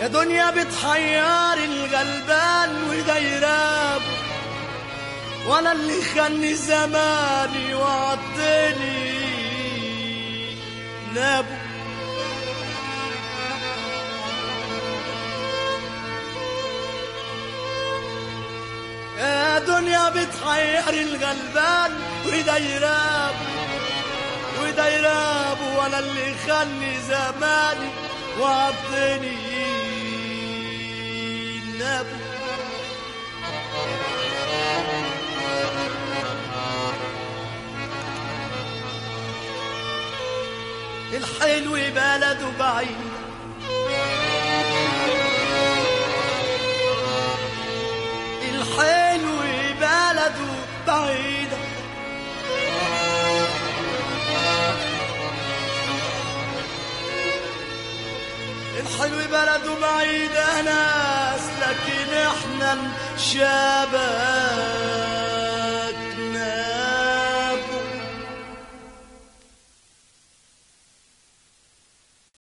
يا دنيا بتحير الغلبان وده يرابه وانا اللي خلني زماني وعدني نابه يا دنيا بتحير الغلبان وده يرابه وده يرابه وانا اللي خلني زماني وعدني نابه الحلو بلده بعيد الحلو بلده بعيدة الحلو بلده بعيدة ناس لكن احنا شباب